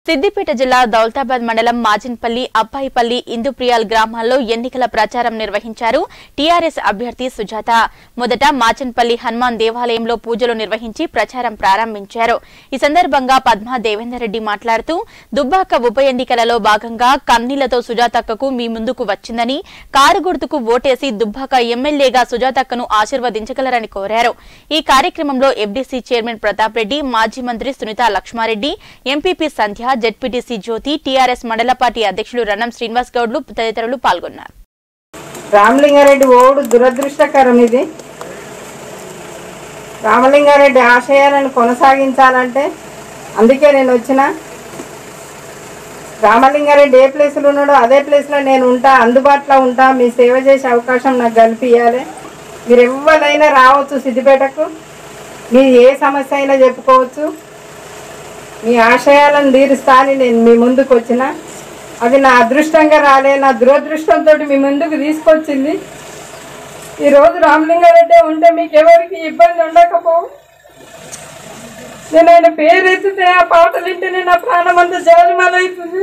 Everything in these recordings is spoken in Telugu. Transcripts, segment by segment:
సిద్దిపేట జిల్లా దౌలతాబాద్ మండలం మాజిన్పల్లి అబ్బాయిపల్లి ఇందుప్రియాల్ గ్రామాల్లో ఎన్నికల ప్రచారం నిర్వహించారు టీఆర్ఎస్ అభ్యర్థి సుజాత మొదట మాచన్పల్లి హనుమాన్ దేవాలయంలో పూజలు నిర్వహించి ప్రచారం ప్రారంభించారు ఈ సందర్భంగా పద్మా దేవేందర్ రెడ్డి మాట్లాడుతూ దుబ్బాక ఉప ఎన్నికలలో భాగంగా కన్నీళ్లతో సుజాతక్కకు మీ ముందుకు వచ్చిందని కారు గుర్తుకు ఓటేసి దుబ్బాక ఎమ్మెల్యేగా సుజాతక్కను ఆశీర్వదించగలరని కోరారు ఈ కార్యక్రమంలో ఎఫ్డీసీ చైర్మన్ ప్రతాప్ రెడ్డి మాజీ మంత్రి Sunitha Lakshma Reddy MPP Sandhya ZPTC Jyothi TRS మండల పార్టీ అధ్యక్షులు రణం శ్రీనివాస్ గౌడ్లు తదితరులు పాల్గొన్నారు రామలింగారెడ్డి ఓడు దురదృష్టకరం ఇది రామలింగారెడ్డి ఆశయాలను కొనసాగించాలంటే అందుకే నేను వచ్చిన రామలింగారెడ్డి ఏ ప్లేస్లో ఉన్నాడో అదే ప్లేస్లో నేను ఉంటా అందుబాటులో ఉంటా మీ సేవ చేసే అవకాశం నాకు కల్పించాలి మీరు ఎవరైనా రావచ్చు సిద్దిపేటకు మీరు ఏ సమస్య అయినా చెప్పుకోవచ్చు మీ ఆశయాలను తీరుస్తా అని నేను మీ ముందుకు వచ్చిన అది నా అదృష్టంగా రాలే నా దురదృష్టంతో మీ ముందుకు తీసుకొచ్చింది ఈరోజు రామలింగారెడ్డి ఉంటే మీకు ఎవరికి ఇబ్బంది ఉండకపోవు నేను ఆయన పేరు ఎత్తితే ఆ పాటలు వింటేనే నా ప్రాణం అంతా జాలిమలవుతుంది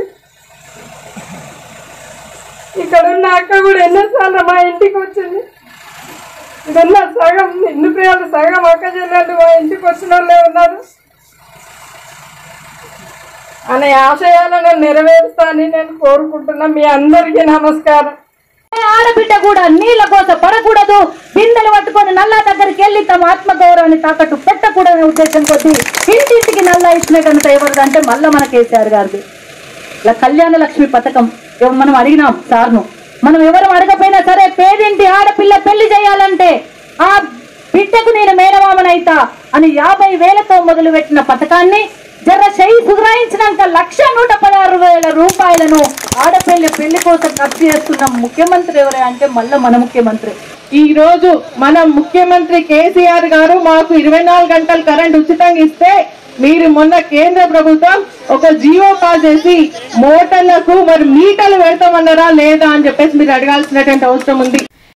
ఇక్కడ ఉన్న అక్క కూడా ఎన్నోసార్లు మా ఇంటికి వచ్చింది ఇదన్నా సగం ఇన్ని ప్రియాలు సగం అక్క చెల్లెళ్ళు మా ఇంటికి వచ్చిన వాళ్ళే ఉన్నారు అనే ఆశయాలను నెరవేరుస్తానని నేను కోరుకుంటున్నా మీ అందరికీ నమస్కారం ఆడబిడ్డ కూడా నీళ్ళ కోసం పడకూడదు బిందెలు పట్టుకొని నల్లా దగ్గరికి వెళ్ళి తమ ఆత్మగౌరవాన్ని తాకట్టు పెట్టకూడదనే ఉద్దేశం కొద్దీ ఇంటింటికి నల్లా ఇచ్చిన కనుక ఎవరిదంటే మళ్ళా మన కేసీఆర్ గారిది ఇలా కళ్యాణ లక్ష్మి పథకం ఎవ- మనం అడిగినాం సార్ను మనం ఎవరు అడగపోయినా సరే పేదింటి ఆడపిల్ల పెళ్లి చేయాలంటే ఆ బిడ్డకు నేను మేనమామనైతా అని యాభై వేలతో మొదలు పెట్టిన పథకాన్ని జర చెయ్యి సుగ్రాయించినాక లక్ష నూట పదహారు వేల రూపాయలను ఆడపిల్ల పెళ్లి కోసం ఖర్చు చేస్తున్న ముఖ్యమంత్రి ఎవరే అంటే మళ్ళా మన ముఖ్యమంత్రి ఈ రోజు మన ముఖ్యమంత్రి కేసీఆర్ గారు మాకు ఇరవై నాలుగు గంటలు కరెంట్ ఉచితంగా ఇస్తే మీరు మొన్న కేంద్ర ప్రభుత్వం ఒక జియో పాస్ చేసి మోటార్లకు మరి మీటర్లు పెడతామన్నారా లేదా అని చెప్పేసి మీరు అడగాల్సినటువంటి అవసరం ఉంది